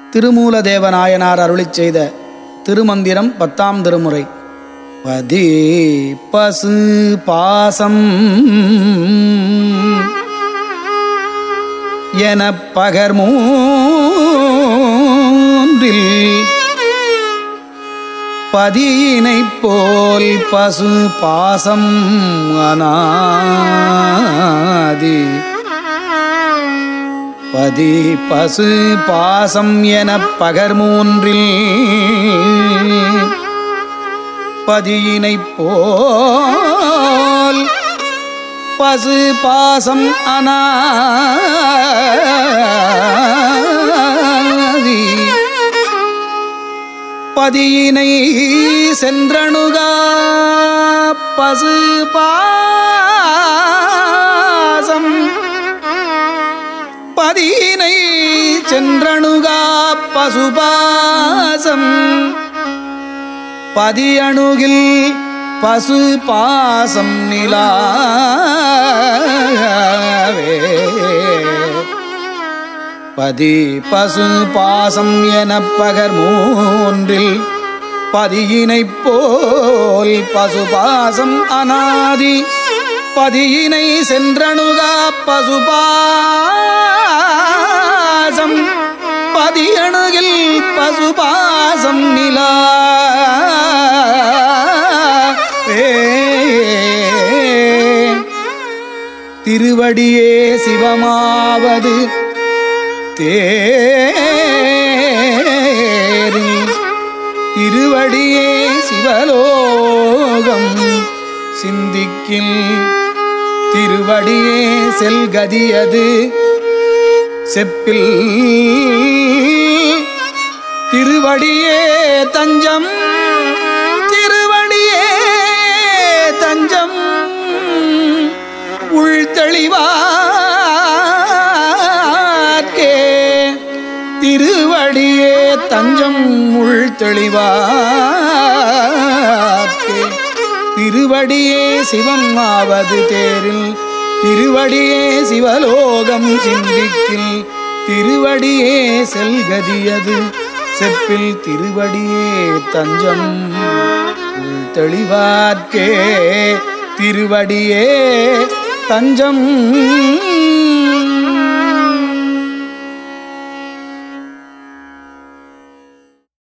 திருமூலதேவநாயனார் அருளிச் செய்த திருமந்திரம் பத்தாம் திருமுறை பதி பசு பாசம் எனப் பகர்மூன்றில் பதியினைப் போல் பசு பாசம் அனாதி பதி பசு பாசம் எனப் பகர்மூன்றில் பதியினைப் போல் பசு பாசம் அனாதி பதியினை சென்றணுகா பசு பாசம் பதியினை சென்றணுகா பசுபாசம் பதியணுகில் பசு பாசம் நிலாவே பதி பசு பாசம் எனப் பகர் மூன்றில் பதியினைப் போல் பசுபாசம் அனாதி பதியினை சென்றணுகா பசுபாசம் பதியணுகில் பசுபாசம் நிலா திருவடியே சிவமாவது தேரில் திருவடியே சிவலோகம் சிந்திக்கில் திருவடியே செல்கதியது செப்பில் திருவடியே தஞ்சம் திருவடியே தஞ்சம் உள்தெளிவார்க்கே திருவடியே தஞ்சம் உள்தெளிவார்க்கே திருவடியே சிவம் ஆவது தேரில் திருவடியே சிவலோகம் சிந்திக்கில் திருவடியே செல்கதியது செப்பில் திருவடியே தஞ்சம் உள் தெளிவார்க்கே திருவடியே தஞ்சம்